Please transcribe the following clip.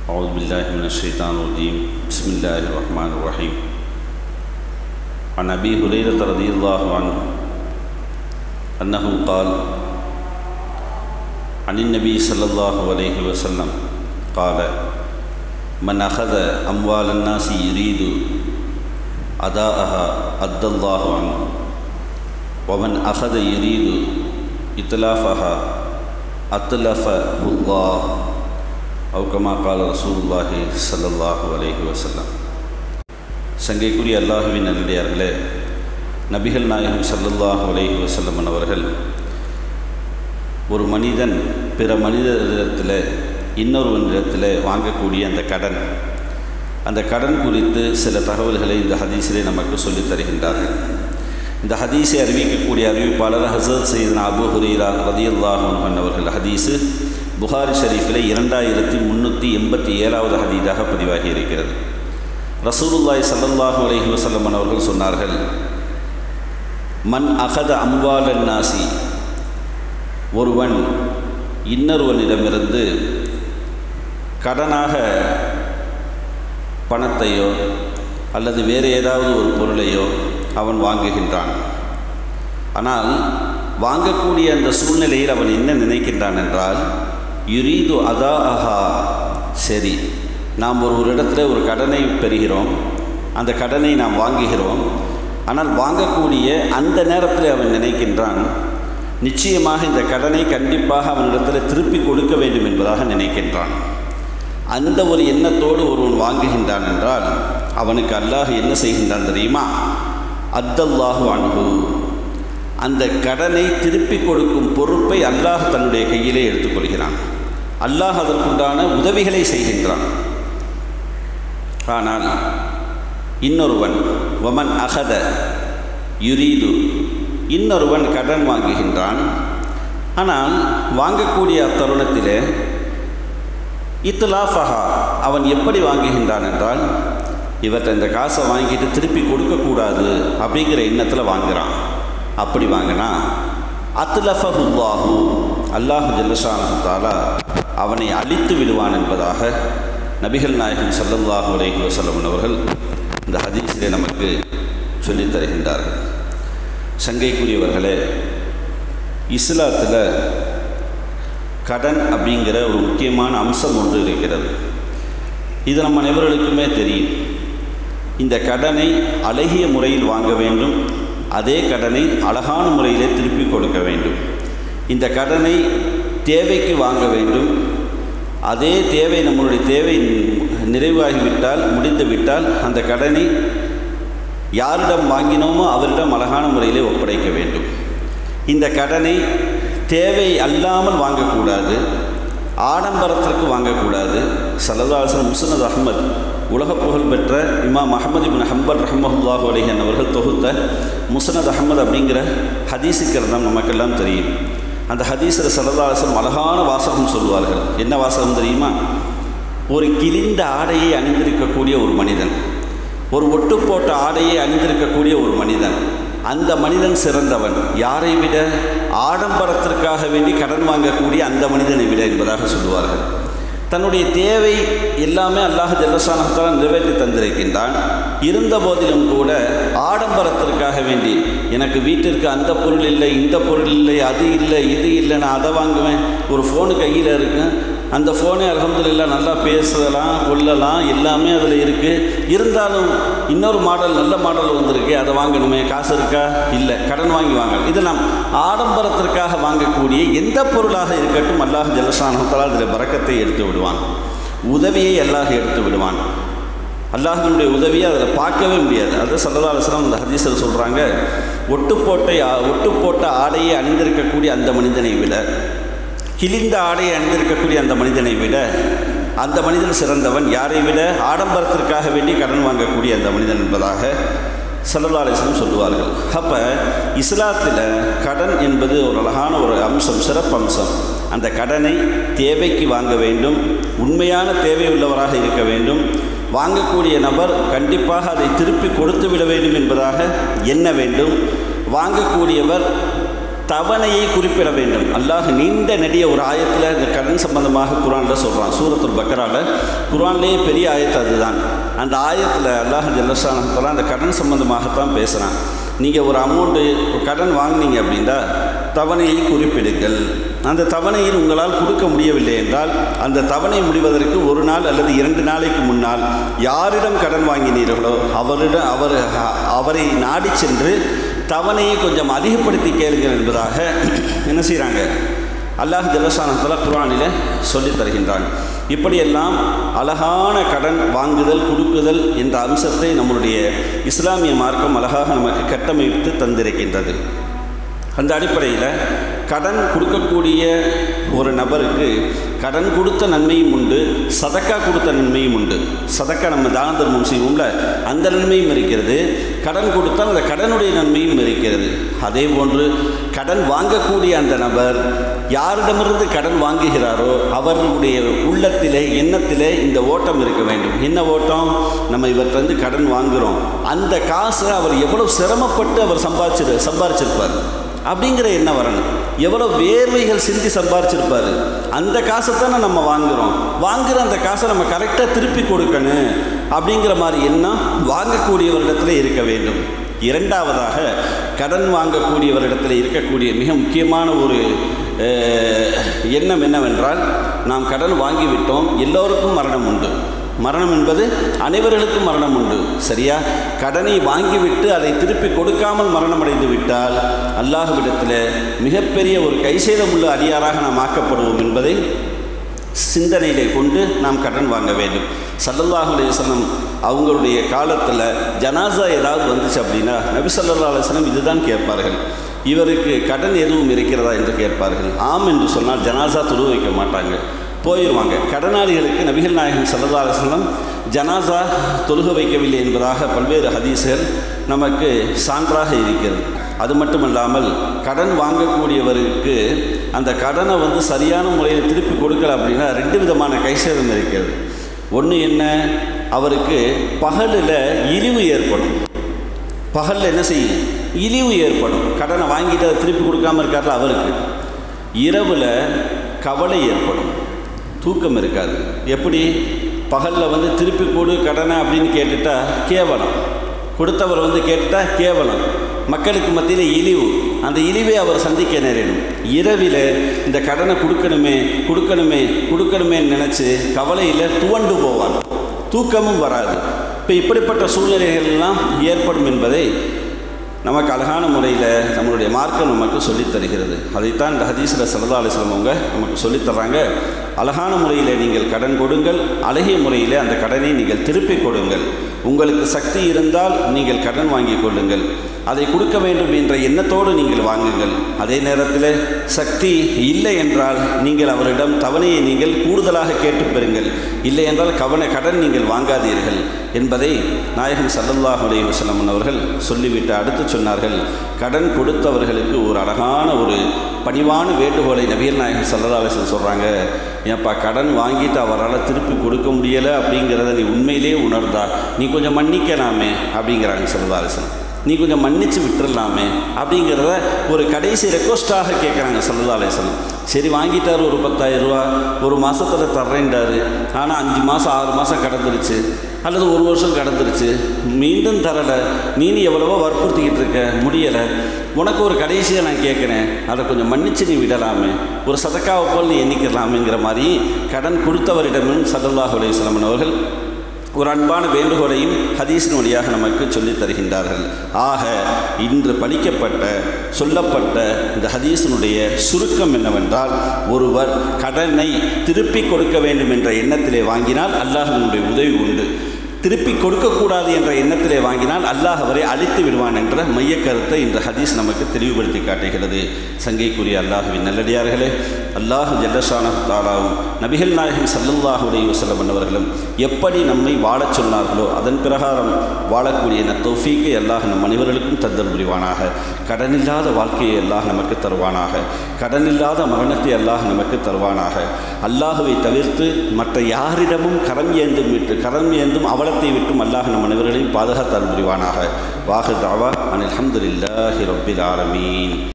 أعوذ بالله من الشيطان الرجيم بسم الله الرحمن الرحيم عن أبي هريرة رضي الله عنه أنه قال عن النبي صلى الله عليه وسلم قال من أخذ أموال الناس يريد أداءها أدى الله عنه ومن أخذ يريد إتلافها أتلفه الله أو كما قال رسول الله صلى الله عليه وسلم சங்கைக்குரிய அல்லாஹுவின் நல்லடியார்களே நபிகள் நாயகம் சல்லல்லாஹு அலைஹி வஸல்லம் அவர்கள் ஒரு மனிதன் பிற மனிதரிடத்தில் இன்னொருவனிடத்தில் வாங்கக்கூடிய அந்த கடன் அந்த கடன் குறித்து சில தகவல்களை இந்த ஹதீஸிலே நமக்கு சொல்லித் தருகின்றார்கள் இந்த ஹதீஸை அறிவிக்கக்கூடிய அறிவிப்பாளர் ஹசரத் சையத்னா அபு ஹுரீரா ரதியுல்லாஹன் அவர்கள் ஹதீஸு புகாரி ஷரீஃபில் இரண்டாயிரத்தி முந்நூற்றி எண்பத்தி ஏழாவது ஹதீதாக பதிவாகி இருக்கிறது ரசூலுல்லாய் சல்லல்லாஹு அலைஹி வசல்லம் அவர்கள் சொன்னார்கள் மன் அகத அம்வாலன் நாசி ஒருவன் இன்னொருவனிடமிருந்து கடனாக பணத்தையோ அல்லது வேறு ஏதாவது ஒரு பொருளையோ அவன் வாங்குகின்றான் ஆனால் வாங்கக்கூடிய அந்த சூழ்நிலையில் அவன் என்ன நினைக்கின்றான் என்றால் யுரீது அதா அஹா சரி நாம் ஒரு ஒரு இடத்துல ஒரு கடனை பெறுகிறோம் அந்த கடனை நாம் வாங்குகிறோம் ஆனால் வாங்கக்கூடிய அந்த நேரத்தில் அவன் நினைக்கின்றான் நிச்சயமாக இந்த கடனை கண்டிப்பாக அவனிடத்தில் திருப்பி கொடுக்க வேண்டும் என்பதாக நினைக்கின்றான் அந்த ஒரு எண்ணத்தோடு ஒருவன் வாங்குகின்றான் என்றால் அவனுக்கு அல்லாஹ் என்ன செய்கின்றான் தெரியுமா அத்தல்லாஹு அன்பு அந்த கடனை திருப்பி கொடுக்கும் பொறுப்பை அல்லாஹ் தன்னுடைய கையிலே எடுத்துக்கொள்கிறான் அல்லாஹ் அதற்குண்டான உதவிகளை செய்கின்றான் ஆனால் இன்னொருவன் வமன் அகத யுரீது இன்னொருவன் கடன் வாங்குகின்றான் ஆனால் வாங்கக்கூடிய அத்தருணத்தில் இத்துலாஃபஹா அவன் எப்படி வாங்குகின்றான் என்றால் இவற்றை இந்த காசை வாங்கிட்டு திருப்பி கொடுக்கக்கூடாது அப்படிங்கிற எண்ணத்தில் வாங்குகிறான் அப்படி வாங்கினா அத்துலஃபஹுல்லாஹு அல்லாஹு ஜல்லஷானு அவனை அழித்து விடுவான் என்பதாக நபிகள் நாயகம் சல்லல்லாஹு அலைஹி வசல்லம் அவர்கள் இந்த ஹதீஸிலே நமக்கு சொல்லித் தருகின்றார்கள் சங்கைக்குரியவர்களே இஸ்லாத்தில் கடன் அப்படிங்கிற ஒரு முக்கியமான அம்சம் ஒன்று இருக்கிறது இது நம்ம அனைவர்களுக்குமே தெரியும் இந்த கடனை அழகிய முறையில் வாங்க வேண்டும் அதே கடனை அழகான முறையிலே திருப்பி கொடுக்க வேண்டும் இந்த கடனை தேவைக்கு வாங்க வேண்டும் அதே தேவை நம்மளுடைய தேவை நிறைவாகிவிட்டால் முடிந்துவிட்டால் அந்த கடனை யாரிடம் வாங்கினோமோ அவரிடம் அழகான முறையிலே ஒப்படைக்க வேண்டும் இந்த கடனை தேவை அல்லாமல் வாங்கக்கூடாது ஆடம்பரத்திற்கு வாங்கக்கூடாது சல்லதாசன் முசனத் அஹமத் உலக புகழ் பெற்ற இமாம் அஹமது இபின் ஹம்பல் ரஹமஹுல்லாஹு அலிஹன் அவர்கள் தொகுத்த முசனத் அஹமத் அப்படிங்கிற ஹதீஸுக்கிறதம் நமக்கெல்லாம் தெரியும் அந்த ஹதீஸில் சல்லதாசன் அழகான வாசகம் சொல்வார்கள் என்ன வாசகம் தெரியுமா ஒரு கிழிந்த ஆடையை அணிந்திருக்கக்கூடிய ஒரு மனிதன் ஒரு ஒட்டு போட்ட ஆடையை அணிந்திருக்கக்கூடிய ஒரு மனிதன் அந்த மனிதன் சிறந்தவன் யாரை விட ஆடம்பரத்திற்காக வேண்டி கடன் வாங்கக்கூடிய அந்த மனிதனை விட என்பதாக சொல்லுவார்கள் தன்னுடைய தேவை எல்லாமே அல்லாஹ் ஜல்லசானத்தால் நிறைவேற்றி தந்திருக்கின்றான் இருந்த போதிலும் கூட ஆடம்பரத்திற்காக வேண்டி எனக்கு வீட்டிற்கு அந்த பொருள் இல்லை இந்த பொருள் இல்லை அது இல்லை இது இல்லை நான் அதை வாங்குவேன் ஒரு ஃபோனு கையில் இருக்கு அந்த ஃபோனே அலமதுல்லா நல்லா பேசலாம் கொள்ளலாம் எல்லாமே அதில் இருக்குது இருந்தாலும் இன்னொரு மாடல் நல்ல மாடல் வந்திருக்கு அதை வாங்கணுமே காசு இருக்கா இல்லை கடன் வாங்கி வாங்க இது நாம் ஆடம்பரத்திற்காக வாங்கக்கூடிய எந்த பொருளாக இருக்கட்டும் அல்லாஹ் ஜலசானத்தால் அதில் பறக்கத்தை எடுத்து விடுவான் உதவியை அல்லாஹ் எடுத்து விடுவான் அல்லாஹினுடைய உதவியை அதில் பார்க்கவே முடியாது அது சல்லா அலுவலாம் அந்த ஹதீஸில் சொல்கிறாங்க ஒட்டு போட்டை ஒட்டு போட்ட ஆடையை அணிந்திருக்கக்கூடிய அந்த மனிதனை விட கிழிந்த ஆடையை அணிந்திருக்கக்கூடிய அந்த மனிதனை விட அந்த மனிதன் சிறந்தவன் யாரை விட ஆடம்பரத்திற்காக வேண்டி கடன் வாங்கக்கூடிய அந்த மனிதன் என்பதாக சல்லல்லாசனம் சொல்லுவார்கள் அப்போ இஸ்லாத்தில் கடன் என்பது ஒரு அழகான ஒரு அம்சம் சிறப்பு அம்சம் அந்த கடனை தேவைக்கு வாங்க வேண்டும் உண்மையான தேவை உள்ளவராக இருக்க வேண்டும் வாங்கக்கூடிய நபர் கண்டிப்பாக அதை திருப்பி கொடுத்து விட வேண்டும் என்பதாக எண்ண வேண்டும் வாங்கக்கூடியவர் தவணையை குறிப்பிட வேண்டும் அல்லாஹ் நீண்ட நெடிய ஒரு ஆயத்தில் இந்த கடன் சம்பந்தமாக குரானில் சொல்கிறான் சூரத்துல் பக்கராவில் குரான்லேயே பெரிய ஆயத்து அதுதான் அந்த ஆயத்தில் அல்லாஹ் ஜல்லஷானத்தெல்லாம் அந்த கடன் சம்பந்தமாகத்தான் பேசுகிறான் நீங்கள் ஒரு அமௌண்ட்டு ஒரு கடன் வாங்கினீங்க அப்படின்னா தவணையை குறிப்பிடுங்கள் அந்த தவணையில் உங்களால் கொடுக்க முடியவில்லை என்றால் அந்த தவணை முடிவதற்கு ஒரு நாள் அல்லது இரண்டு நாளைக்கு முன்னால் யாரிடம் கடன் வாங்கினீர்களோ அவரிடம் அவர் அவரை நாடி சென்று தவணையை கொஞ்சம் அதிகப்படுத்தி கேளுங்கள் என்பதாக என்ன செய்கிறாங்க அல்லாஹ் ஜலசானத்தில் குரானில் சொல்லித் தருகின்றான் இப்படியெல்லாம் அழகான கடன் வாங்குதல் கொடுக்குதல் என்ற அம்சத்தை நம்மளுடைய இஸ்லாமிய மார்க்கம் அழகாக நமக்கு கட்டமைத்து தந்திருக்கின்றது அந்த அடிப்படையில் கடன் கொடுக்கக்கூடிய ஒரு நபருக்கு கடன் கொடுத்த நன்மையும் உண்டு சதக்கா கொடுத்த நன்மையும் உண்டு சதக்கா நம்ம தான தர்மம் செய்வோம்ல அந்த நன்மையும் இருக்கிறது கடன் கொடுத்தால் அந்த கடனுடைய நன்மையும் இருக்கிறது அதே போன்று கடன் வாங்கக்கூடிய அந்த நபர் யாரிடமிருந்து கடன் வாங்குகிறாரோ அவர்களுடைய உள்ளத்திலே எண்ணத்திலே இந்த ஓட்டம் இருக்க வேண்டும் என்ன ஓட்டம் நம்ம இவர்கிட்ட கடன் வாங்குகிறோம் அந்த காசை அவர் எவ்வளவு சிரமப்பட்டு அவர் சம்பாதிச்சிரு சம்பாரிச்சிருப்பார் அப்படிங்கிற எண்ணம் வரணும் எவ்வளோ வேர்வைகள் சிந்தி சம்பாரிச்சிருப்பார் அந்த காசை தானே நம்ம வாங்குகிறோம் வாங்குகிற அந்த காசை நம்ம கரெக்டாக திருப்பி கொடுக்கணும் அப்படிங்கிற மாதிரி எண்ணம் வாங்கக்கூடியவரிடத்தில் இருக்க வேண்டும் இரண்டாவதாக கடன் வாங்கக்கூடியவரிடத்தில் இருக்கக்கூடிய மிக முக்கியமான ஒரு எண்ணம் என்னவென்றால் நாம் கடன் வாங்கிவிட்டோம் எல்லோருக்கும் மரணம் உண்டு மரணம் என்பது அனைவர்களுக்கும் மரணம் உண்டு சரியா கடனை வாங்கிவிட்டு அதை திருப்பி கொடுக்காமல் மரணம் அடைந்து விட்டால் அல்லாஹ்விடத்தில் மிகப்பெரிய ஒரு கைசேதமுள்ள அடியாராக நாம் ஆக்கப்படுவோம் என்பதை சிந்தனையிலே கொண்டு நாம் கடன் வாங்க வேண்டும் சல்லல்லாஹு அலையம் அவங்களுடைய காலத்தில் ஜனாசா ஏதாவது வந்துச்சு அப்படின்னா நபி சல்லா அலுவலம் இதுதான் கேட்பார்கள் இவருக்கு கடன் எதுவும் இருக்கிறதா என்று கேட்பார்கள் ஆம் என்று சொன்னால் ஜனாசா தொழு வைக்க மாட்டாங்க போயிடுவாங்க கடனாளிகளுக்கு நபிகள் நாயகம் சல்லா அலுவலம் ஜனாசா தொழுக வைக்கவில்லை என்பதாக பல்வேறு ஹதீஸ்கள் நமக்கு சான்றாக இருக்கிறது அது மட்டுமல்லாமல் கடன் வாங்கக்கூடியவருக்கு அந்த கடனை வந்து சரியான முறையில் திருப்பி கொடுக்கல அப்படின்னா ரெண்டு விதமான கைசேதம் இருக்கிறது ஒன்று என்ன அவருக்கு பகலில் இழிவு ஏற்படும் பகலில் என்ன செய்யும் இழிவு ஏற்படும் கடனை வாங்கிட்டு அதை திருப்பி கொடுக்காம இருக்கார்ல அவருக்கு இரவில் கவலை ஏற்படும் தூக்கம் இருக்காது எப்படி பகலில் வந்து திருப்பி கொடு கடனை அப்படின்னு கேட்டுட்டா கேவலம் கொடுத்தவர் வந்து கேட்டுட்டா கேவலம் மக்களுக்கு மத்தியில் இழிவு அந்த இழிவை அவர் சந்திக்க நேரிடும் இரவில் இந்த கடனை கொடுக்கணுமே கொடுக்கணுமே கொடுக்கணுமேன்னு நினச்சி கவலையில் துவண்டு போவார் தூக்கமும் வராது இப்போ இப்படிப்பட்ட சூழ்நிலைகள் எல்லாம் ஏற்படும் என்பதை நமக்கு அழகான முறையில் நம்மளுடைய மார்க்கம் நமக்கு சொல்லித் தருகிறது அதைத்தான் இந்த ஹதீஸில் சல்லா அலிஸ்லாம் அவங்க நமக்கு சொல்லித்தர்றாங்க அழகான முறையில் நீங்கள் கடன் கொடுங்கள் அழகிய முறையில் அந்த கடனை நீங்கள் திருப்பி கொடுங்கள் உங்களுக்கு சக்தி இருந்தால் நீங்கள் கடன் வாங்கி கொள்ளுங்கள் அதை கொடுக்க வேண்டும் என்ற எண்ணத்தோடு நீங்கள் வாங்குங்கள் அதே நேரத்தில் சக்தி இல்லை என்றால் நீங்கள் அவரிடம் தவணையை நீங்கள் கூடுதலாக கேட்டு பெறுங்கள் இல்லை என்றால் கவன கடன் நீங்கள் வாங்காதீர்கள் என்பதை நாயகம் சல்லல்லாஹ் அலைஹி வஸல்லம் அவர்கள் சொல்லிவிட்டு அடுத்து சொன்னார்கள் கடன் கொடுத்தவர்களுக்கு ஒரு அழகான ஒரு பணிவான வேண்டுகோளை நபிகள் நாயகம் சல்லல்லா அலிஸ்லம் சொல்கிறாங்க ஏன்ப்பா கடன் வாங்கிட்டு அவரால் திருப்பி கொடுக்க முடியலை அப்படிங்கிறத நீ உண்மையிலே உணர்ந்தா நீ கொஞ்சம் மன்னிக்கலாமே அப்படிங்கிறாங்க சல்லல்லா அலிஸ்லம் நீ கொஞ்சம் மன்னிச்சு விட்டுறலாமே அப்படிங்கிறத ஒரு கடைசி ரெக்வஸ்ட்டாக கேட்குறாங்க சல்லா அலிஸ்லம் சரி வாங்கிட்டார் ஒரு பத்தாயிரம் ரூபா ஒரு மாதத்தில் தர்றேன்டாரு ஆனால் அஞ்சு மாதம் ஆறு மாதம் கடந்துருச்சு அல்லது ஒரு வருஷம் கடந்துருச்சு மீண்டும் தரலை நீனு எவ்வளவோ வற்புறுத்திக்கிட்டு இருக்க முடியலை உனக்கு ஒரு கடைசியாக நான் கேட்குறேன் அதை கொஞ்சம் மன்னிச்சு நீ விடலாமே ஒரு சதக்காவை போல் நீ எண்ணிக்கலாமேங்கிற மாதிரி கடன் கொடுத்தவரிடமும் சல்லல்லாஹ் அலையம் அவர்கள் ஒரு அன்பான வேண்டுகோளையும் ஹதீஸின் வழியாக நமக்கு சொல்லித் தருகின்றார்கள் ஆக இன்று படிக்கப்பட்ட சொல்லப்பட்ட இந்த ஹதீஸினுடைய சுருக்கம் என்னவென்றால் ஒருவர் கடனை திருப்பி கொடுக்க வேண்டும் என்ற எண்ணத்திலே வாங்கினால் அல்லாஹினுடைய உதவி உண்டு திருப்பி கொடுக்கக்கூடாது என்ற எண்ணத்திலே வாங்கினால் அல்லாஹ் அவரை அழித்து விடுவான் என்ற மைய கருத்தை இந்த ஹதீஸ் நமக்கு தெளிவுபடுத்தி காட்டுகிறது சங்கைக்குரிய அல்லாஹுவின் நல்லடியார்களே அல்லாஹு ஜல்லஷான தாலாவும் நபிகள் நாயகம் சல்லுல்லாஹு அலைஹி வஸல்லம் என்பவர்களும் எப்படி நம்மை வாழச் சொன்னார்களோ அதன் பிரகாரம் வாழக்கூடிய ந தௌஃபீக்கை அல்லாஹ் நம் அனைவர்களுக்கும் தந்தல் புரிவானாக கடனில்லாத வாழ்க்கையை அல்லாஹ் நமக்கு தருவானாக கடனில்லாத மரணத்தை அல்லாஹ் நமக்கு தருவானாக அல்லாஹுவை தவிர்த்து மற்ற யாரிடமும் கரம் ஏந்தும் விட்டு கரம் ஏந்தும் அவலத்தை விட்டும் அல்லாஹ் நம் அனைவர்களையும் பாதுகாத்தல் புரிவானாக வாஹு தாவா அனில் அஹமதுல்லாஹி ரபில் ஆலமீன்